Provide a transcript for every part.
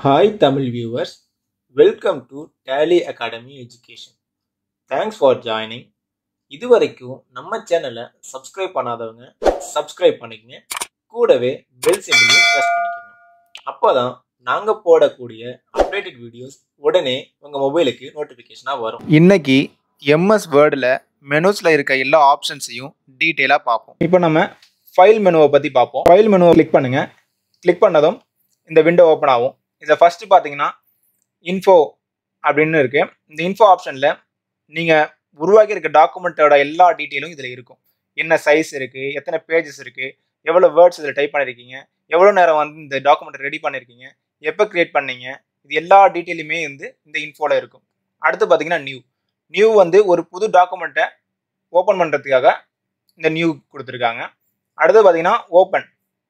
Hi Tamil viewers, welcome to Tally Academy Education. Thanks for joining. இதுவரைக்கும் நம்ம சேனலை subscribe பண்ணாதவங்க சப்ஸ்கிரைப் பண்ணிக்கங்க கூடவே பெல் சிம்பிளையும் ப்ரெஸ் பண்ணிக்கோங்க அப்போதான் நாங்கள் போடக்கூடிய அப்டேட்டட் வீடியோஸ் உடனே உங்கள் மொபைலுக்கு நோட்டிஃபிகேஷனாக வரும் இன்னைக்கு எம்எஸ் வேர்டில் மெனுஸில் இருக்க எல்லா ஆப்ஷன்ஸையும் டீட்டெயிலாக பார்ப்போம் இப்போ நம்ம ஃபைல் மெனுவை பற்றி பார்ப்போம் ஃபைல் மெனுவை கிளிக் பண்ணுங்க கிளிக் பண்ணதும் இந்த விண்டோ ஓப்பன் ஆகும் இதில் ஃபஸ்ட்டு பார்த்தீங்கன்னா இன்ஃபோ அப்படின்னு இருக்கு இந்த இன்ஃபோ ஆப்ஷனில் நீங்கள் உருவாக்கி இருக்க டாக்குமெண்ட்டோட எல்லா டீட்டெயிலும் இதில் இருக்கும் என்ன சைஸ் இருக்குது எத்தனை பேஜஸ் இருக்குது எவ்வளோ வேர்ட்ஸ் இதில் டைப் பண்ணியிருக்கீங்க எவ்வளோ நேரம் வந்து இந்த டாக்குமெண்ட் ரெடி பண்ணியிருக்கீங்க எப்போ கிரியேட் பண்ணீங்க இது எல்லா டீட்டெயிலுமே வந்து இந்த இன்ஃபோவில் இருக்கும் அடுத்து பார்த்தீங்கன்னா நியூ நியூ வந்து ஒரு புது டாக்குமெண்ட்டை ஓப்பன் பண்ணுறதுக்காக இந்த நியூ கொடுத்துருக்காங்க அடுத்து பார்த்தீங்கன்னா ஓப்பன்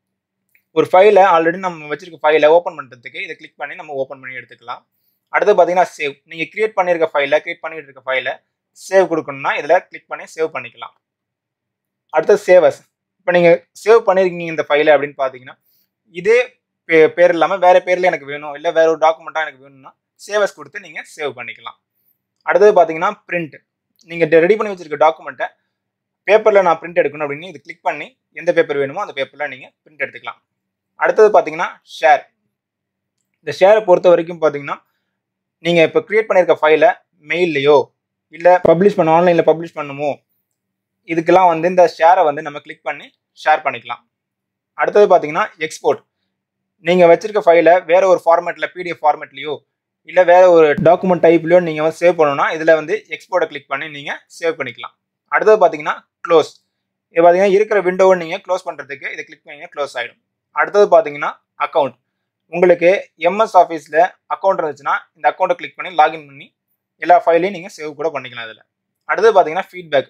ஒரு ஃபைலை ஆல்ரெடி நம்ம வச்சிருக்க ஃபைலை ஓப்பன் பண்ணுறதுக்கு இதை கிளிக் பண்ணி நம்ம ஓப்பன் பண்ணி எடுத்துக்கலாம் அடுத்து பார்த்தீங்கன்னா சேவ் நீங்கள் கிரியேட் பண்ணியிருக்க ஃபைலை கிரியேட் பண்ணிட்டு இருக்க ஃபைலை சேவ் கொடுக்கணும்னா இதில் கிளிக் பண்ணி சேவ் பண்ணிக்கலாம் அடுத்து சேவஸ் இப்போ நீங்கள் சேவ் பண்ணியிருக்கீங்க இந்த ஃபைலை அப்படின்னு பார்த்தீங்கன்னா இதே பே பேர் இல்லாமல் வேறு பேரில் எனக்கு வேணும் இல்லை வேற ஒரு டாக்குமெண்ட்டாக எனக்கு வேணும்னா சேவஸ் கொடுத்து நீங்கள் சேவ் பண்ணிக்கலாம் அடுத்தது பார்த்தீங்கன்னா பிரிண்ட் நீங்கள் ரெடி பண்ணி வச்சிருக்க டாக்குமெண்ட்டை பேப்பரில் நான் பிரிண்ட் எடுக்கணும் அப்படின்னு இது கிளிக் பண்ணி எந்த பேப்பர் வேணுமோ அந்த பேப்பரில் நீங்கள் பிரிண்ட் எடுத்துக்கலாம் அடுத்தது பார்த்தீங்கன்னா ஷேர் இந்த ஷேரை பொறுத்த வரைக்கும் பார்த்தீங்கன்னா நீங்கள் இப்போ க்ரியேட் பண்ணியிருக்க ஃபைலை மெயில்லையோ இல்லை பப்ளிஷ் பண்ண ஆன்லைனில் பப்ளிஷ் பண்ணுமோ இதுக்கெல்லாம் வந்து இந்த ஷேரை வந்து நம்ம கிளிக் பண்ணி ஷேர் பண்ணிக்கலாம் அடுத்தது பார்த்தீங்கன்னா எக்ஸ்போர்ட் நீங்கள் வச்சிருக்க ஃபைலை வேற ஒரு ஃபார்மேட்டில் பிடிஎஃப் ஃபார்மேட்லையோ இல்லை வேற ஒரு டாக்குமெண்ட் டைப்லையோ நீங்கள் வந்து சேவ் பண்ணணும்னா இதில் வந்து எக்ஸ்போர்ட்டை கிளிக் பண்ணி நீங்கள் சேவ் பண்ணிக்கலாம் அடுத்தது பார்த்தீங்கன்னா க்ளோஸ் இது பார்த்தீங்கன்னா இருக்கிற விண்டோவை நீங்கள் க்ளோஸ் பண்ணுறதுக்கு இதை கிளிக் பண்ணி க்ளோஸ் ஆகிடும் அடுத்தது பார்த்தீங்கன்னா அக்கௌண்ட் உங்களுக்கு எம்எஸ் ஆஃபீஸில் அக்கௌண்ட் இருந்துச்சுன்னா இந்த அக்கௌண்ட்டை கிளிக் பண்ணி லாகின் பண்ணி எல்லா ஃபைலையும் நீங்கள் சேவ் கூட பண்ணிக்கலாம் இதில் அடுத்தது பார்த்தீங்கன்னா ஃபீட்பேக்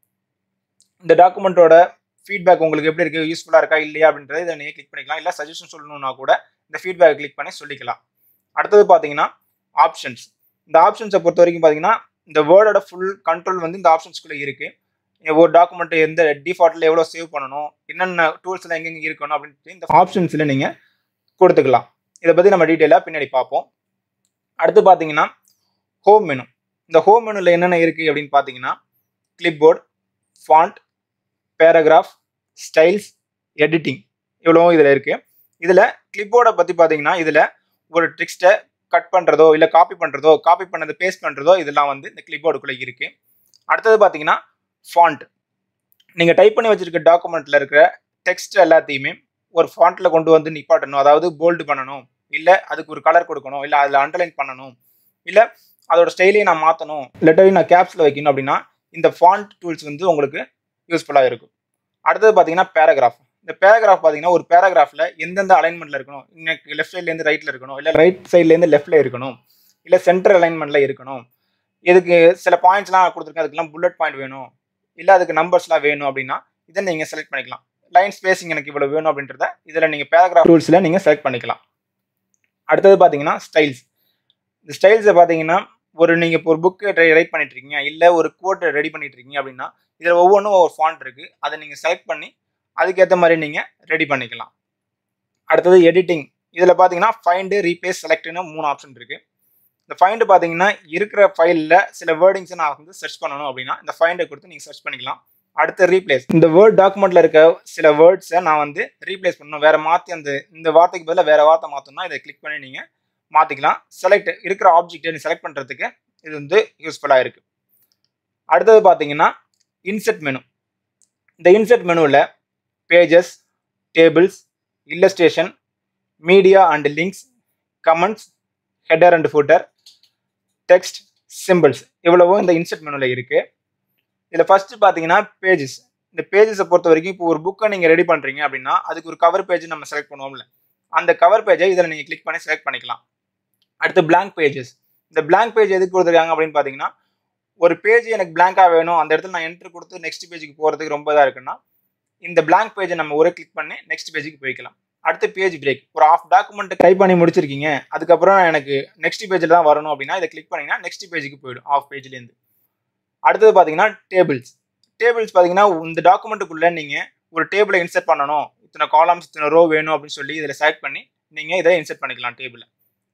இந்த டாக்குமெண்ட்டோட ஃபீட்பேக் உங்களுக்கு எப்படி இருக்குது யூஸ்ஃபுல்லாக இருக்கா இல்லையா அப்படின்றத இதை நீங்கள் கிளிக் பண்ணிக்கலாம் இல்லை சஜஷன் சொல்லணும்னா கூட இந்த ஃபீட்பேக் கிளிக் பண்ணி சொல்லிக்கலாம் அடுத்தது பார்த்தீங்கன்னா ஆப்ஷன்ஸ் இந்த ஆப்ஷன்ஸை பொறுத்த வரைக்கும் பார்த்தீங்கன்னா இந்த வேர்டோட ஃபுல் கண்ட்ரோல் வந்து இந்த ஆப்ஷன்ஸ்குள்ளே இருக்குது ஒரு டாக்குமெண்ட் எந்த டிஃபால்ட்டில் எவ்வளோ சேவ் பண்ணணும் என்னென்ன டூல்ஸ்லாம் எங்கெங்கே இருக்கணும் அப்படின்ட்டு இந்த ஆப்ஷன்ஸில் நீங்கள் கொடுத்துக்கலாம் இதை பற்றி நம்ம டீட்டெயிலாக பின்னாடி பார்ப்போம் அடுத்து பார்த்தீங்கன்னா ஹோம் மெனு இந்த ஹோம் மெனுவில் என்னென்ன இருக்குது அப்படின்னு பார்த்தீங்கன்னா clipboard font paragraph styles editing இவ்வளோ இதில் இருக்குது இதில் கிளிப்போர்டை பற்றி பார்த்தீங்கன்னா இதில் ஒரு டெக்ஸ்ட்டை கட் பண்ணுறதோ இல்லை காப்பி பண்ணுறதோ காப்பி பண்ணதை பேஸ்ட் பண்ணுறதோ இதெல்லாம் வந்து இந்த கிளிப்போர்டுக்குள்ளே இருக்குது அடுத்தது பார்த்தீங்கன்னா ஃபாண்ட் நீங்கள் டைப் பண்ணி வச்சுருக்க டாக்குமெண்ட்டில் இருக்கிற டெக்ஸ்ட் எல்லாத்தையுமே ஒரு ஃபாண்ட்டில் கொண்டு வந்து நிப்பாட்டணும் அதாவது போல்டு பண்ணணும் இல்லை அதுக்கு ஒரு கலர் கொடுக்கணும் இல்லை அதில் அண்டர்லைன் பண்ணணும் இல்லை அதோட ஸ்டைலையும் நான் மாற்றணும் லெட்டரையும் நான் கேப்ஸில் வைக்கணும் அப்படின்னா இந்த ஃபாண்ட் டூல்ஸ் வந்து உங்களுக்கு யூஸ்ஃபுல்லாக இருக்கும் அடுத்தது பார்த்தீங்கன்னா பேராகிராஃப் இந்த பேராகிராஃப் பார்த்தீங்கன்னா ஒரு பேராகிராஃபில் எந்தெந்த அலைன்மெண்ட்டில் இருக்கணும் இன்னைக்கு லெஃப்ட் சைட்லேருந்து ரைட்டில் இருக்கணும் இல்லை ரைட் சைட்லேருந்து லெஃப்ட்டில் இருக்கணும் இல்லை சென்டர் அலைன்மெண்ட்டில் இருக்கணும் இதுக்கு சில பாயிண்ட்ஸ்லாம் கொடுத்துருக்கேன் அதுக்கெல்லாம் புல்லட் பாயிண்ட் வேணும் இல்லை அதுக்கு நம்பர்ஸ்லாம் வேணும் அப்படின்னா இதை நீங்கள் செலக்ட் பண்ணிக்கலாம் லைன் ஸ்பேசிங் எனக்கு இவ்வளோ வேணும் அப்படின்றத இதில் நீங்கள் பேராகிராஃப் டூல்ஸில் நீங்கள் செலக்ட் பண்ணிக்கலாம் அடுத்தது பார்த்தீங்கன்னா ஸ்டைல்ஸ் இந்த ஸ்டைல்ஸை பார்த்தீங்கன்னா ஒரு நீங்கள் இப்போ ஒரு புக்கு ரைட் பண்ணிட்டு இருக்கீங்க இல்லை ஒரு கோட்டை ரெடி பண்ணிட்டு இருக்கீங்க அப்படின்னா இதில் ஒவ்வொன்றும் ஒவ்வொரு ஃபாண்ட் இருக்குது அதை நீங்கள் செலக்ட் பண்ணி அதுக்கேற்ற மாதிரி நீங்கள் ரெடி பண்ணிக்கலாம் அடுத்தது எடிட்டிங் இதில் பார்த்தீங்கன்னா ஃபைண்டு ரீப்ளேஸ் செலக்ட்னு மூணு ஆப்ஷன் இருக்குது இந்த ஃபைண்டு பார்த்தீங்கன்னா இருக்கிற ஃபைலில் சில வேர்டிங்ஸை நான் வந்து சர்ச் பண்ணணும் அப்படின்னா இந்த ஃபைண்டை கொடுத்து நீங்கள் சர்ச் பண்ணிக்கலாம் அடுத்து ரீப்ளேஸ் இந்த வேர்ட் டாக்குமெண்ட்டில் இருக்க சில வேர்ட்ஸை நான் வந்து ரீப்ளேஸ் பண்ணணும் வேறு மாற்றி அந்த இந்த வார்த்தைக்கு பதிலாக வேறு வார்த்தை மாற்றணும்னா இதை கிளிக் பண்ணி நீங்கள் மாற்றிக்கலாம் செலக்ட் இருக்கிற ஆப்ஜெக்டை செலக்ட் பண்ணுறதுக்கு இது வந்து யூஸ்ஃபுல்லாக இருக்குது அடுத்தது பார்த்தீங்கன்னா இன்செட் மெனு இந்த இன்செட் மெனுவில் pages tables illustration media and links comments header and footer text symbols இவ்வளவோ இந்த இன்செட் மெனுவில் இருக்குது இதில் ஃபஸ்ட்டு பார்த்தீங்கன்னா பேஜஸ் இந்த பேஜஸை பொறுத்த வரைக்கும் இப்போ ஒரு புக்கை நீங்கள் ரெடி பண்ணுறீங்க அப்படின்னா அதுக்கு ஒரு கவர் பேஜ் நம்ம செலக்ட் பண்ணுவோம்ல அந்த கவர் பேஜை இதில் நீங்கள் கிளிக் பண்ணி செலக்ட் பண்ணிக்கலாம் அடுத்து பிளாங்க் பேஜஸ் இந்த பிளாங்க் பேஜ் எதுக்கு கொடுத்துருக்காங்க அப்படின்னு பார்த்தீங்கன்னா ஒரு பேஜ் எனக்கு பிளாங்காக வேணும் அந்த இடத்துல நான் என்ட்ரு கொடுத்து நெக்ஸ்ட் பேஜுக்கு போகிறதுக்கு ரொம்ப இதாக இருக்குன்னா இந்த பிளாங்க் பேஜை நம்ம ஒரே கிளிக் பண்ணி நெக்ஸ்ட் பேஜுக்கு போய்க்கலாம் அடுத்து பேஜ் பிரேக் ஒரு ஆஃப் டாக்குமெண்ட் டைப் பண்ணி முடிச்சிருக்கீங்க அதுக்கப்புறம் எனக்கு நெக்ஸ்ட் பேஜில் தான் வரணும் அப்படின்னா இதை கிளிக் பண்ணிங்கன்னா நெக்ஸ்ட் பேஜுக்கு போயிடும் ஆஃப் பேஜ்லேருந்து அடுத்தது பார்த்தீங்கன்னா டேபிள்ஸ் டேபிள்ஸ் பார்த்தீங்கன்னா இந்த டாக்குமெண்ட்டுக்குள்ளே நீங்கள் ஒரு டேபிளை இன்சர்ட் பண்ணணும் இத்தனை காலம்ஸ் இத்தனை ரோ வேணும் அப்படின்னு சொல்லி இதில் செலக்ட் பண்ணி நீங்கள் இதை இன்சர்ட் பண்ணிக்கலாம் டேபிளில்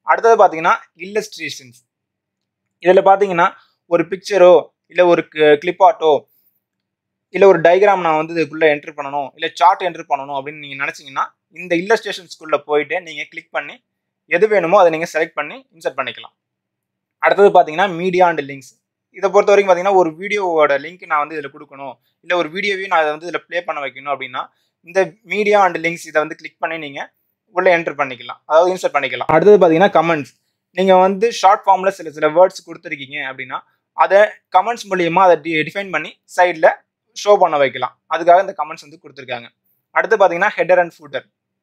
அடுத்தது பார்த்தீங்கன்னா இல்லஸ்ட்ரேஷன்ஸ் இதில் பார்த்தீங்கன்னா ஒரு பிக்சரோ இல்லை ஒரு கிளிப் ஆர்ட்டோ இல்லை ஒரு டயக்ராம் நான் வந்து இதுக்குள்ளே என்ட்ரு பண்ணணும் இல்லை சார்ட் என்ட்ரு பண்ணணும் அப்படின்னு நீங்கள் நினச்சிங்கன்னா இந்த இல்லஸ்ட்ரேஷன்ஸ்குள்ளே போயிட்டு நீங்கள் கிளிக் பண்ணி எது வேணுமோ அதை நீங்கள் செலக்ட் பண்ணி இன்சர்ட் பண்ணிக்கலாம் அடுத்தது பார்த்தீங்கன்னா மீடியா அண்ட் லிங்க்ஸ் இதை பொறுத்த வரைக்கும் பார்த்தீங்கன்னா ஒரு வீடியோவோட லிங்க் நான் வந்து இதில் கொடுக்கணும் இல்லை ஒரு வீடியோவையும் நான் அதை வந்து இதில் ப்ளே பண்ண வைக்கணும் அப்படின்னா இந்த மீடியா அண்ட் லிங்க்ஸ் இதை வந்து கிளிக் பண்ணி நீங்கள் உள்ளே என்டர் பண்ணிக்கலாம் அதாவது இன்சர்ட் பண்ணிக்கலாம் அடுத்தது பார்த்தீங்கன்னா கமெண்ட்ஸ் நீங்கள் வந்து ஷார்ட் ஃபார்மில் சில சில வேர்ட்ஸ் கொடுத்துருக்கீங்க அப்படின்னா அதை கமெண்ட்ஸ் மூலியமாக அதை டி டிஃபைன் பண்ணி சைடில் ஷோ பண்ண வைக்கலாம் அதுக்காக இந்த கமெண்ட்ஸ் வந்து கொடுத்துருக்காங்க அடுத்து பார்த்தீங்கன்னா ஹெடர் அண்ட் ஃபூட்டர்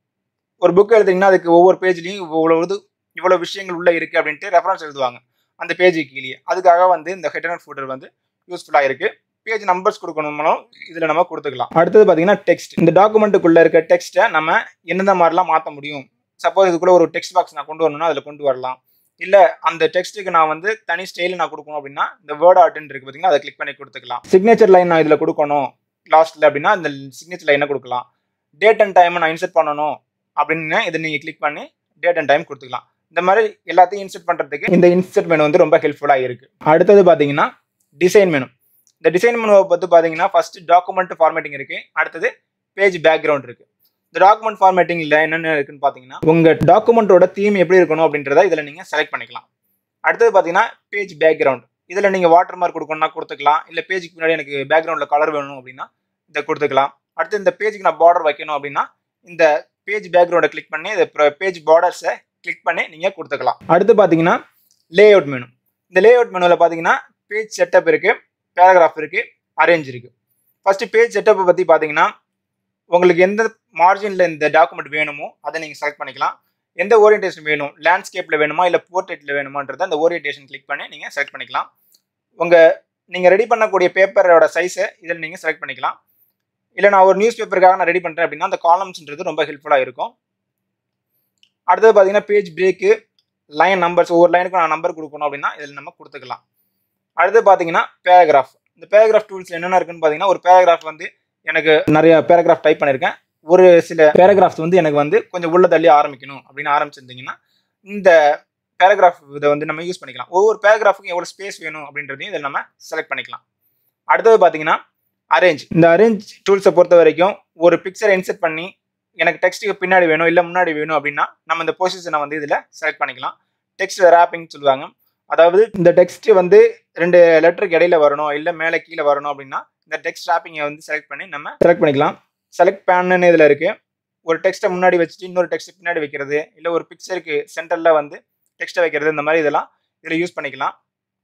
ஒரு புக் எழுதுறீங்கன்னா அதுக்கு ஒவ்வொரு பேஜ்லையும் இவ்வளோ இது இவ்வளோ விஷயங்கள் உள்ளே இருக்குது அப்படின்ட்டு ரெஃபரன்ஸ் எழுதுவாங்க அந்த பேஜுக்கு கீழே அதுக்காக வந்து இந்த ஹெடர் அண்ட் ஃபூட்டர் வந்து யூஸ்ஃபுல்லாக இருக்குது பேஜ் நம்பர்ஸ் கொடுக்கணும்னாலும் இதில் நம்ம கொடுத்துக்கலாம் அடுத்தது பார்த்தீங்கன்னா டெக்ஸ்ட் இந்த டாக்குமெண்ட்டுக்குள்ளே இருக்க டெக்ஸ்ட்டை நம்ம எந்தெந்த மாதிரிலாம் மாற்ற முடியும் சப்போஸ் இதுக்குள்ளே ஒரு டெக்ஸ்ட் பாக்ஸ் நான் கொண்டு வரணும்னா அதில் கொண்டு வரலாம் இல்லை அந்த டெக்ஸ்ட்டுக்கு நான் வந்து தனி ஸ்டைல் நான் கொடுக்கணும் அப்படின்னா இந்த வேர்ட் ஆர்ட்னு இருக்கு பார்த்தீங்கன்னா அதை கிளிக் பண்ணி கொடுத்துக்கலாம் சிக்னேச்சர் லைன் நான் இதில் கொடுக்கணும் லாஸ்ட்டில் அப்படின்னா இந்த சிக்னேச்சர் லைனை கொடுக்கலாம் டேட் அண்ட் டைமை நான் இன்சர்ட் பண்ணணும் அப்படின்னு இதை நீங்கள் கிளிக் பண்ணி டேட் அண்ட் டைம் கொடுத்துக்கலாம் இந்த மாதிரி எல்லாத்தையும் இன்சர்ட் பண்ணுறதுக்கு இந்த இன்சர்ட் மெனு வந்து ரொம்ப ஹெல்ப்ஃபுல்லாக இருக்குது அடுத்தது பார்த்தீங்கன்னா டிசைன் மெனு இந்த டிசைன் மெனுவை பற்றி பார்த்தீங்கன்னா ஃபர்ஸ்ட் டாக்குமெண்ட் ஃபார்மேட்டிங் இருக்குது அடுத்தது பேஜ் பேக்ரவுண்ட் இருக்குது இந்த டாக்குமெண்ட் ஃபார்மேட்டிங்கில் என்னென்ன இருக்குன்னு பார்த்தீங்கன்னா உங்கள் டாக்குமெண்ட்டோட தீம் எப்படி இருக்கணும் அப்படின்றத இதில் நீங்கள் செலக்ட் பண்ணிக்கலாம் அடுத்தது பார்த்தீங்கன்னா பேஜ் பேக்ரவுண்ட் இதில் நீங்கள் வாட்டர் மார்க் கொடுக்கணும்னா கொடுத்துக்கலாம் இல்லை பேஜுக்கு முன்னாடி எனக்கு பேக்ரவுண்டில் கலர் வேணும் அப்படின்னா இதை கொடுத்துக்கலாம் அடுத்து இந்த பேஜுக்கு நான் பார்டர் வைக்கணும் அப்படின்னா இந்த பேஜ் பேக்ரவுண்டை கிளிக் பண்ணி இந்த பேஜ் பார்டர்ஸை கிளிக் பண்ணி நீங்கள் கொடுத்துக்கலாம் அடுத்து பார்த்தீங்கன்னா லே அவுட் மெனு இந்த லே அவுட் மெனுவில் பார்த்தீங்கன்னா பேஜ் செட்டப் இருக்குது பேராகிராஃப் இருக்குது அரேஞ்ச் இருக்குது ஃபஸ்ட்டு பேஜ் செட்டப்பை பற்றி பார்த்தீங்கன்னா உங்களுக்கு எந்த மார்ஜினில் இந்த டாக்குமெண்ட் வேணுமோ அதை நீங்கள் செலக்ட் பண்ணிக்கலாம் எந்த ஓரியன்டேஷன் வேணும் லேண்ட்ஸ்கேப்பில் வேணுமா இல்லை போர்ட்ரேட்டில் வேணுமான்றதை அந்த ஓரியன்டேஷன் கிளிக் பண்ணி நீங்கள் செலக்ட் பண்ணிக்கலாம் உங்கள் நீங்கள் ரெடி பண்ணக்கூடிய பேப்பரோட சைஸை இதில் நீங்கள் செலக்ட் பண்ணிக்கலாம் இல்லை நான் ஒரு நியூஸ் பேப்பருக்காக நான் ரெடி பண்ணுறேன் அப்படின்னா அந்த காலம்ஸ்ன்றது ரொம்ப ஹெல்ப்ஃபுல்லாக இருக்கும் அடுத்தது பார்த்தீங்கன்னா பேஜ் பிரேக்கு லைன் நம்பர்ஸ் ஒவ்வொரு லைனுக்கும் நான் நம்பர் கொடுக்கணும் அப்படின்னா இதில் நம்ம கொடுத்துக்கலாம் அடுத்து பார்த்தீங்கன்னா பேராகிராஃப் இந்த பேராகிராஃப் டூல்ஸ் என்னென்ன இருக்குன்னு பார்த்தீங்கன்னா ஒரு பேராகிராஃப் வந்து எனக்கு நிறைய பேராகிராஃப் டைப் பண்ணியிருக்கேன் ஒரு சில பேராகிராஃப்ஸ் வந்து எனக்கு வந்து கொஞ்சம் உள்ள தள்ளி ஆரம்பிக்கணும் அப்படின்னு ஆரம்பிச்சிருந்தீங்கன்னா இந்த பேராகிராஃப் இதை வந்து நம்ம யூஸ் பண்ணிக்கலாம் ஒவ்வொரு பேராகிராஃபுக்கும் எவ்வளோ ஸ்பேஸ் வேணும் அப்படின்றதையும் இதில் நம்ம செலக்ட் பண்ணிக்கலாம் அடுத்தது பார்த்தீங்கன்னா அரேஞ்ச் இந்த அரேஞ்ச் டூல்ஸை பொறுத்த வரைக்கும் ஒரு பிக்சரை இன்செர்ட் பண்ணி எனக்கு டெக்ஸ்ட்டுக்கு பின்னாடி வேணும் இல்லை முன்னாடி வேணும் அப்படின்னா நம்ம இந்த பொசிஷனை வந்து இதில் செலக்ட் பண்ணிக்கலாம் டெக்ஸ்ட் ரேப்பிங் சொல்லுவாங்க அதாவது இந்த டெக்ஸ்ட் வந்து ரெண்டு லெட்டருக்கு இடையில வரணும் இல்லை மேலே கீழே வரணும் அப்படின்னா இந்த டெக்ஸ்ட் ரேப்பிங்கை வந்து செலக்ட் பண்ணி நம்ம செலக்ட் பண்ணிக்கலாம் செலக்ட் பேன்னு இதில் இருக்கு ஒரு டெக்ஸ்ட்டை முன்னாடி வச்சுட்டு இன்னொரு டெக்ஸ்ட் பின்னாடி வைக்கிறது இல்லை ஒரு பிக்சருக்கு சென்டரில் வந்து டெக்ஸ்ட்டை வைக்கிறது இந்த மாதிரி இதெல்லாம் இதில் யூஸ் பண்ணிக்கலாம்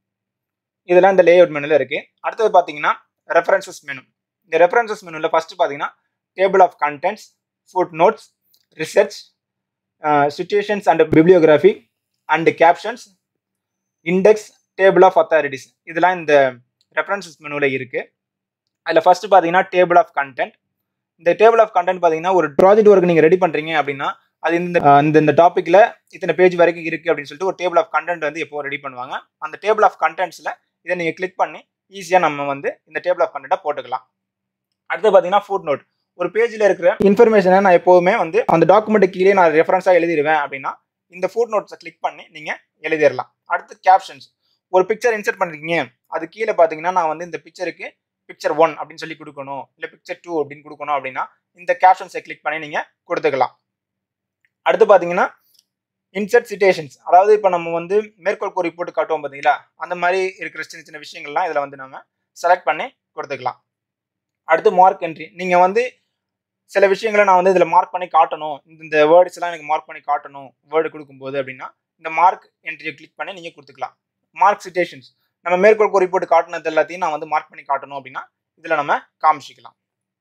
இதெல்லாம் இந்த லேஅவுட் மெனுல இருக்கு அடுத்தது பார்த்தீங்கன்னா ரெஃபரன்சஸ் மெனு இந்த ரெஃபரன்சஸ் மெனுவில் ஃபர்ஸ்ட் பார்த்தீங்கன்னா table of contents footnotes research citations and bibliography and captions index table of authorities இதெல்லாம் இந்த ரெஃபரன்சஸ் மெனுவில் இருக்குது அதில் ஃபர்ஸ்ட் பார்த்தீங்கன்னா டேபிள் ஆஃப் கண்டென்ட் இந்த டேபிள் ஆஃப் கண்டென்ட் பார்த்தீங்கன்னா ஒரு ப்ராஜெக்ட் ஒர்க் நீங்கள் ரெடி பண்ணுறீங்க அப்படின்னா அது இந்த இந்த இந்த டாப்பிக்கில் இத்தனை பேஜ் வரைக்கும் இருக்குது அப்படின்னு சொல்லிட்டு ஒரு டேபிள் ஆஃப் கண்டென்ட் வந்து எப்போ ரெடி பண்ணுவாங்க அந்த டேபிள் ஆஃப் கண்டென்ட்ஸில் இதை நீங்கள் கிளிக் பண்ணி ஈஸியாக நம்ம வந்து இந்த டேபிள் ஆஃப் கண்டென்ட்டை போட்டுக்கலாம் அடுத்து பார்த்தீங்கன்னா ஃபுட் நோட் ஒரு பேஜில் இருக்கிற இன்ஃபர்மேஷனை நான் எப்போவுமே வந்து அந்த டாக்குமெண்ட் கீழே நான் ரெஃபரன்ஸாக எழுதிடுவேன் அப்படின்னா இந்த ஃபுட் நோட்ஸை கிளிக் பண்ணி நீங்கள் எழுதிடலாம் அடுத்து கேப்ஷன்ஸ் ஒரு பிக்சர் இன்சர்ட் பண்ணிருக்கீங்க அது கீழே பார்த்தீங்கன்னா நான் வந்து இந்த பிக்சருக்கு பிக்சர் ஒன் அப்படின்னு சொல்லி கொடுக்கணும் இல்லை பிக்சர் டூ அப்படின்னு கொடுக்கணும் அப்படின்னா இந்த கேப்ஷன்ஸை கிளிக் பண்ணி நீங்கள் கொடுத்துக்கலாம் அடுத்து பார்த்தீங்கன்னா இன்சர்ட் சிட்டேஷன்ஸ் அதாவது இப்போ நம்ம வந்து மேற்கோள் கூறி போட்டு காட்டுவோம் பார்த்தீங்களா அந்த மாதிரி இருக்கிற சின்ன சின்ன விஷயங்கள்லாம் இதில் வந்து நம்ம செலக்ட் பண்ணி கொடுத்துக்கலாம் அடுத்து மார்க் என்ட்ரி நீங்கள் வந்து சில விஷயங்களை நான் வந்து இதில் மார்க் பண்ணி காட்டணும் இந்த இந்த வேர்ட்ஸ் எல்லாம் எனக்கு மார்க் பண்ணி காட்டணும் வேர்டு கொடுக்கும்போது அப்படின்னா இந்த மார்க் என்ட்ரியை கிளிக் பண்ணி நீங்கள் கொடுத்துக்கலாம் மார்க் சிட்டேஷன்ஸ் நம்ம மேற்கோள் குறி போட்டு காட்டினது எல்லாத்தையும் நான் வந்து மார்க் பண்ணி காட்டணும் அப்படின்னா இதில் நம்ம காமிச்சிக்கலாம்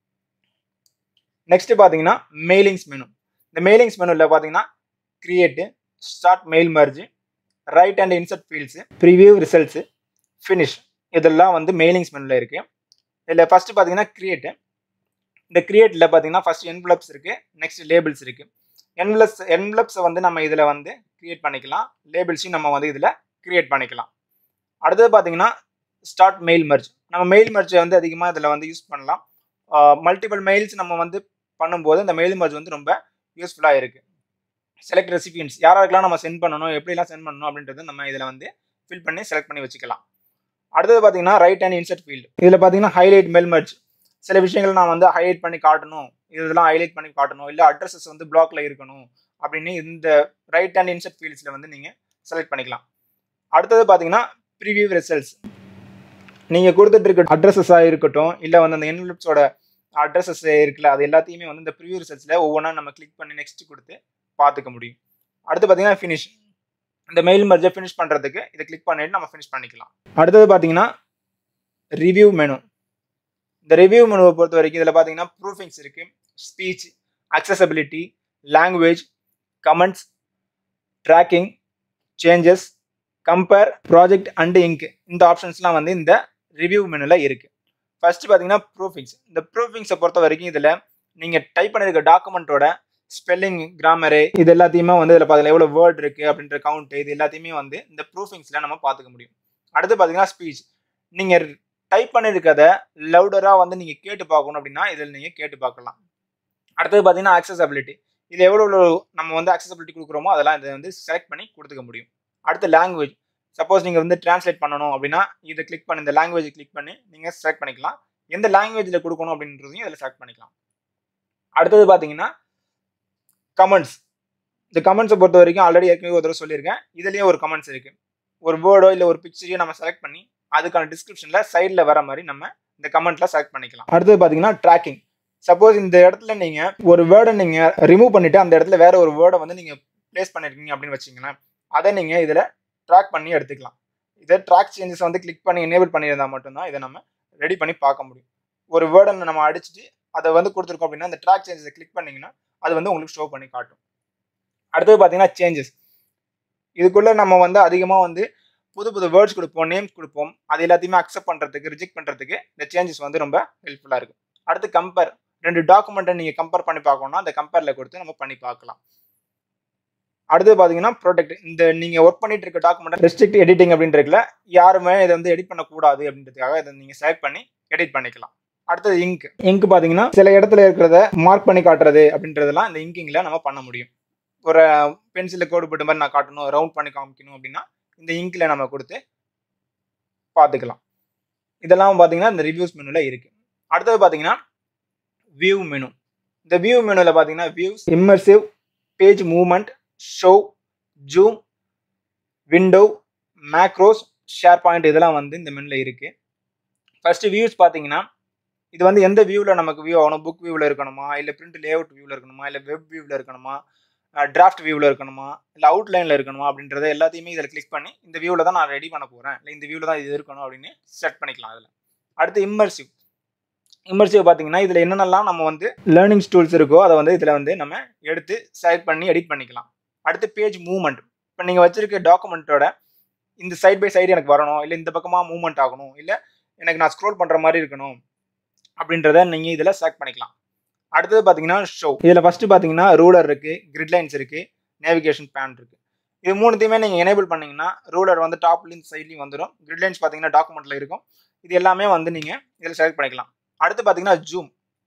நெக்ஸ்ட் பார்த்தீங்கன்னா மெயிலிங்ஸ் மெனு இந்த மெயிலிங்ஸ் மெனுவில் பார்த்தீங்கன்னா create start mail merge write and insert fields preview results finish இதெல்லாம் வந்து மெயிலிங்ஸ் மெனுவில் இருக்குது இதில் ஃபஸ்ட்டு பார்த்தீங்கன்னா கிரியேட்டு இந்த கிரியேட்டில் பார்த்தீங்கன்னா ஃபஸ்ட் என்வலப்ஸ் இருக்குது நெக்ஸ்ட் லேபிள்ஸ் இருக்குது என்வலப்ஸ் என்வலப்ஸை வந்து நம்ம இதில் வந்து கிரியேட் பண்ணிக்கலாம் லேபிள்ஸையும் நம்ம வந்து இதில் கிரியேட் பண்ணிக்கலாம் அடுத்தது பார்த்தீங்கன்னா ஸ்டார்ட் மெயில் மர்ஜ் நம்ம மெயில் மர்ஜை வந்து அதிகமாக இதில் வந்து யூஸ் பண்ணலாம் மல்டிபிள் மெயில்ஸ் நம்ம வந்து பண்ணும்போது இந்த மெயில் மர்ஜ் வந்து ரொம்ப யூஸ்ஃபுல்லாக இருக்குது செலக்ட் ரெசிபியன்ஸ் யாராருக்கெல்லாம் நம்ம சென்ட் பண்ணணும் எப்படிலாம் சென்ட் பண்ணணும் அப்படின்றது நம்ம இதில் வந்து ஃபில் பண்ணி செலக்ட் பண்ணி வச்சுக்கலாம் அடுத்தது பார்த்தீங்கன்னா ரைட் அண்ட் இன்சர்ட் ஃபீல்டு இதில் பார்த்தீங்கன்னா ஹைலைட் மெல் மர்ஜ் சில விஷயங்கள் நான் வந்து ஹைலைட் பண்ணி காட்டணும் இதெல்லாம் ஹைலைட் பண்ணி காட்டணும் இல்லை அட்ரஸஸ் வந்து பிளாக்ல இருக்கணும் அப்படின்னு இந்த ரைட் அண்ட் இன்சர்ட் ஃபீல்ட்ஸில் வந்து நீங்கள் செலக்ட் பண்ணிக்கலாம் அடுத்தது பார்த்தீங்கன்னா ப்ரிவியூ ரிசல்ட்ஸ் நீங்கள் கொடுத்துட்டு இருக்க அட்ரஸஸாக இருக்கட்டும் இல்லை வந்து அந்த என்வெலப்ஸோட அட்ரஸஸ் இருக்குல்ல அது எல்லாத்தையுமே வந்து இந்த ப்ரிவியூ ரிசல்ட்ஸில் ஒவ்வொன்றா நம்ம கிளிக் பண்ணி நெக்ஸ்ட் கொடுத்து பார்த்துக்க முடியும் அடுத்து பார்த்தீங்கன்னா ஃபினிஷ் இந்த மெயில் மர்ஜை ஃபினிஷ் பண்ணுறதுக்கு இதை கிளிக் பண்ணிட்டு நம்ம ஃபினிஷ் பண்ணிக்கலாம் அடுத்தது பார்த்தீங்கன்னா ரிவ்யூ மெனு இந்த ரிவ்யூ மெனுவை பொறுத்த வரைக்கும் இதில் பார்த்தீங்கன்னா ப்ரூஃபிங்ஸ் இருக்குது speech accessibility language comments tracking changes compare project and ink இந்த ஆப்ஷன்ஸ்லாம் வந்து இந்த ரிவ்யூ மெனுவில் இருக்குது ஃபர்ஸ்ட் பார்த்தீங்கன்னா ப்ரூஃபிங்ஸ் இந்த ப்ரூஃபிங்ஸை பொறுத்த வரைக்கும் இதில் நீங்கள் டைப் பண்ணியிருக்க டாக்குமெண்ட்டோட ஸ்பெல்லிங் கிராமரு இது எல்லாத்தையுமே வந்து இதில் பார்த்தீங்கன்னா எவ்வளோ வேர்ட் இருக்குது அப்படின்ற கவுண்ட் இது எல்லாத்தையுமே வந்து இந்த ப்ரூஃபிங்ஸில் நம்ம பார்த்துக்க முடியும் அடுத்து பார்த்தீங்கன்னா ஸ்பீச் நீங்கள் டைப் பண்ணியிருக்கத லவுடராக வந்து நீங்கள் கேட்டு பார்க்கணும் அப்படின்னா இதில் நீங்கள் கேட்டு பார்க்கலாம் அடுத்தது பார்த்தீங்கன்னா அக்சசபிலிட்டி இது எவ்வளோ எவ்வளோ நம்ம வந்து அக்சசபிலிட்டி கொடுக்குறோமோ அதெல்லாம் இதை வந்து செலக்ட் பண்ணி கொடுத்துக்க முடியும் அடுத்து லாங்குவேஜ் சப்போஸ் நீங்கள் வந்து டிரான்ஸ்லேட் பண்ணணும் அப்படின்னா இதை கிளிக் பண்ணி இந்த லாங்குவேஜ் கிளிக் பண்ணி நீங்கள் செலக்ட் பண்ணிக்கலாம் எந்த லாங்குவேஜில் கொடுக்கணும் அப்படின்றதையும் இதில் செலக்ட் பண்ணிக்கலாம் அடுத்தது பார்த்தீங்கன்னா கமெண்ட்ஸ் இந்த கமெண்ட்ஸை பொறுத்த வரைக்கும் ஆல்ரெடி ஏற்கனவே ஒரு தடவை சொல்லியிருக்கேன் இதுலேயே ஒரு கமெண்ட்ஸ் இருக்குது ஒரு வேர்டோ இல்லை ஒரு பிக்சரையோ நம்ம செலக்ட் பண்ணி அதுக்கான டிஸ்கிரிப்ஷனில் சைடில் வர மாதிரி நம்ம இந்த கமெண்ட்டில் செலக்ட் பண்ணிக்கலாம் அடுத்தது பார்த்தீங்கன்னா ட்ராக்கிங் சப்போஸ் இந்த இடத்துல நீங்கள் ஒரு வேர்டை நீங்கள் ரிமூவ் பண்ணிவிட்டு அந்த இடத்துல வேற ஒரு வேர்டை வந்து நீங்கள் ப்ளேஸ் பண்ணியிருக்கீங்க அப்படின்னு வச்சிங்களேன் அதை நீங்கள் இதில் ட்ராக் பண்ணி எடுத்துக்கலாம் இதை ட்ராக் சேஞ்சஸ் வந்து கிளிக் பண்ணி எனேபிள் பண்ணியிருந்தா மட்டும்தான் இதை நம்ம ரெடி பண்ணி பார்க்க முடியும் ஒரு வேர்டை நம்ம அடிச்சுட்டு அதை வந்து கொடுத்துருக்கோம் அப்படின்னா அந்த ட்ராக் சேஞ்சஸை கிளிக் பண்ணிங்கன்னா அது வந்து உங்களுக்கு ஷோ பண்ணி காட்டும் அடுத்தது பார்த்தீங்கன்னா சேஞ்சஸ் இதுக்குள்ளே நம்ம வந்து அதிகமாக வந்து புது புது வேர்ட்ஸ் கொடுப்போம் நேம்ஸ் கொடுப்போம் அது எல்லாத்தையுமே அக்செப்ட் பண்ணுறதுக்கு ரிஜெக்ட் பண்ணுறதுக்கு இந்த சேஞ்சஸ் வந்து ரொம்ப ஹெல்ப்ஃபுல்லாக இருக்கும் அடுத்து கம்பேர் ரெண்டு டாக்குமெண்ட்டை நீங்கள் கம்பேர் பண்ணி பார்க்கணும்னா அந்த கம்பேரில் கொடுத்து நம்ம பண்ணி பார்க்கலாம் அடுத்து பார்த்தீங்கன்னா ப்ரொடெக்ட் இந்த நீங்கள் ஒர்க் பண்ணிட்டு இருக்க டாக்குமெண்ட் ரெஸ்ட்ரிக்ட் எடிட்டிங் அப்படின்றதுல யாருமே இதை வந்து எடிட் பண்ணக்கூடாது அப்படின்றதுக்காக இதை நீங்கள் செலக்ட் பண்ணி எடிட் பண்ணிக்கலாம் அடுத்தது இங்க் இங்க் பார்த்தீங்கன்னா சில இடத்துல இருக்கிறத மார்க் பண்ணி காட்டுறது அப்படின்றதெல்லாம் இந்த இங்கிங்கில் நம்ம பண்ண முடியும் ஒரு பென்சிலில் கோடு போட்ட மாதிரி நான் காட்டணும் ரவுண்ட் பண்ணி காமிக்கணும் அப்படின்னா இந்த இங்கில் நம்ம கொடுத்து பார்த்துக்கலாம் இதெல்லாம் பார்த்தீங்கன்னா இந்த ரிவ்யூஸ் மெனுவில் இருக்குது அடுத்தது பார்த்தீங்கன்னா வியூ மெனு இந்த வியூ மெனுவில் பார்த்தீங்கன்னா views immersive page movement show zoom window macros SharePoint இதெல்லாம் வந்து இந்த மெனுவில் இருக்குது ஃபஸ்ட்டு வியூஸ் பார்த்தீங்கன்னா இது வந்து எந்த வியூவில் நமக்கு வியூ ஆகணும் புக் வியூவில் இருக்கணுமா இல்லை பிரிண்ட் லேஅவுட் வியூவில் இருக்கணுமா இல்லை வெப் வியூவில் இருக்கணுமா டிராஃப்ட் வியூவில் இருக்கணுமா இல்லை அவுட்லைனில் இருக்கணுமா அப்படின்றத எல்லாத்தையுமே இதில் கிளிக் பண்ணி இந்த வியூவில் தான் நான் ரெடி பண்ண போகிறேன் இல்லை இந்த வியூவில் தான் இது இருக்கணும் அப்படின்னு செட் பண்ணிக்கலாம் அதில் அடுத்து இம்மர்சிவ் இம்மர்சிவ் பார்த்தீங்கன்னா இதில் என்னென்னலாம் நம்ம வந்து லேர்னிங் டூல்ஸ் இருக்கோ அதை வந்து இதில் வந்து நம்ம எடுத்து செலக்ட் பண்ணி எடிட் பண்ணிக்கலாம் அடுத்து பேஜ் மூவ்மெண்ட் இப்போ நீங்கள் வச்சிருக்க டாக்குமெண்ட்டோட இந்த சைட் பை சைடு எனக்கு வரணும் இல்லை இந்த பக்கமாக மூவ்மெண்ட் ஆகணும் இல்லை எனக்கு நான் ஸ்க்ரோல் பண்ணுற மாதிரி இருக்கணும் அப்படின்றத நீங்கள் இதில் செலக்ட் பண்ணிக்கலாம் அடுத்தது பார்த்தீங்கன்னா ஷோ இதில் ஃபஸ்ட்டு பார்த்தீங்கன்னா ரூலர் இருக்குது கிரிட் லைன்ஸ் இருக்குது நேவிகேஷன் பேன் இருக்குது இது மூணுத்தையுமே நீங்கள் எனேபிள் பண்ணிங்கன்னா ரூலர் வந்து டாப்லேயும் சைட்லையும் வந்துடும் கிரிட் லைன்ஸ் பார்த்தீங்கன்னா டாக்குமெண்ட்டில் இருக்கும் இது எல்லாமே வந்து நீங்கள் இதில் செலக்ட் பண்ணிக்கலாம் அடுத்து பார்த்தீங்கன்னா ஜூம்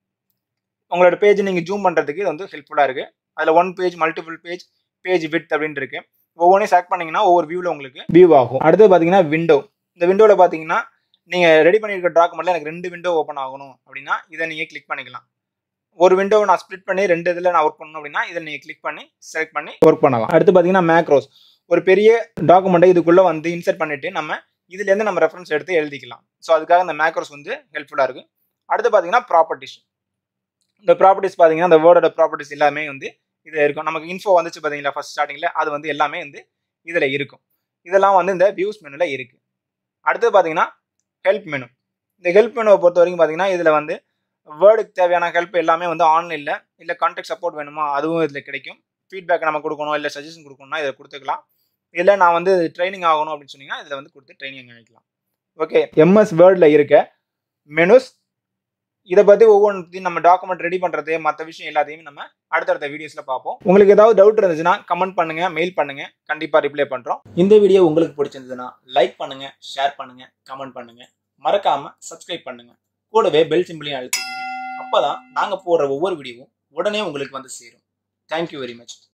உங்களோட பேஜ் நீங்கள் ஜூம் பண்ணுறதுக்கு இது வந்து ஹெல்ப்ஃபுல்லாக இருக்குது அதில் one page multiple page page with அப்படின்னு இருக்கு ஒவ்வொன்றையும் செலக்ட் பண்ணிங்கன்னா ஒவ்வொரு வியூவில் உங்களுக்கு வியூ ஆகும் அடுத்து பார்த்தீங்கன்னா விண்டோ இந்த விண்டோவில் பார்த்தீங்கன்னா நீங்கள் ரெடி பண்ணியிருக்க டாக்குமெண்ட்டில் எனக்கு ரெண்டு விண்டோ ஓப்பன் ஆகணும் அப்படின்னா இதை நீங்கள் கிளிக் பண்ணிக்கலாம் ஒரு விண்டோவை நான் ஸ்ப்ளிட் பண்ணி ரெண்டு இதில் நான் ஒர்க் பண்ணணும் அப்படின்னா இதை நீங்கள் கிளிக் பண்ணி செலக்ட் பண்ணி ஒர்க் பண்ணலாம் அடுத்து பார்த்தீங்கன்னா மேக்ரோஸ் ஒரு பெரிய டாக்குமெண்ட்டை இதுக்குள்ளே வந்து இன்சர்ட் பண்ணிவிட்டு நம்ம இதுலேருந்து நம்ம ரெஃபரன்ஸ் எடுத்து எழுதிக்கலாம் ஸோ அதுக்காக இந்த மேக்ரோஸ் வந்து ஹெல்ப்ஃபுல்லாக இருக்குது அடுத்து பார்த்தீங்கன்னா ப்ராப்பர்ட்டிஸ் இந்த ப்ராப்பர்ட்டிஸ் பார்த்தீங்கன்னா இந்த வேர்டோட ப்ராப்பர்ட்டிஸ் எல்லாமே வந்து இதில் இருக்கும் நமக்கு இன்ஃபோ வந்துச்சு பார்த்தீங்களா ஃபஸ்ட் ஸ்டார்டிங்கில் அது வந்து எல்லாமே வந்து இதில் இருக்கும் இதெல்லாம் வந்து இந்த வியூஸ் மெனுவில் இருக்குது அடுத்து பார்த்தீங்கன்னா ஹெல்ப் மெனு இந்த ஹெல்ப் மெனுவை பொறுத்த வரைக்கும் பார்த்தீங்கன்னா இதில் வந்து வேர்டுக்கு தேவையான ஹெல்ப் எல்லாமே வந்து ஆன்லைனில் இல்லை கான்டாக்ட் சப்போர்ட் வேணுமா அதுவும் இதில் கிடைக்கும் ஃபீட்பேக் நம்ம கொடுக்கணும் இல்லை சஜஷன் கொடுக்கணும்னா இதை கொடுத்துக்கலாம் இல்லை நான் வந்து ட்ரைனிங் ஆகணும் அப்படின்னு சொன்னீங்கன்னா இதில் வந்து கொடுத்து ட்ரைனிங் வாங்கிக்கலாம் ஓகே எம்எஸ் வேர்டில் இருக்க மெனுஸ் இதை பற்றி ஒவ்வொன்றையும் நம்ம டாக்குமெண்ட் ரெடி பண்ணுறது மற்ற விஷயம் எல்லாத்தையும் நம்ம அடுத்தடுத்த வீடியோஸில் பார்ப்போம் உங்களுக்கு ஏதாவது டவுட் இருந்துச்சுன்னா கமெண்ட் பண்ணுங்கள் மெயில் பண்ணுங்கள் கண்டிப்பாக ரிப்ளை பண்ணுறோம் இந்த வீடியோ உங்களுக்கு பிடிச்சிருந்ததுன்னா லைக் பண்ணுங்க ஷேர் பண்ணுங்க கமெண்ட் பண்ணுங்க மறக்காம சப்ஸ்கிரைப் பண்ணுங்க கூடவே பெல் சிம்பிளையும் அழுத்திக்கங்க அப்பதான் நாங்க போடுற ஒவ்வொரு வீடியோவும் உடனே உங்களுக்கு வந்து சேரும் தேங்க்யூ வெரி மச்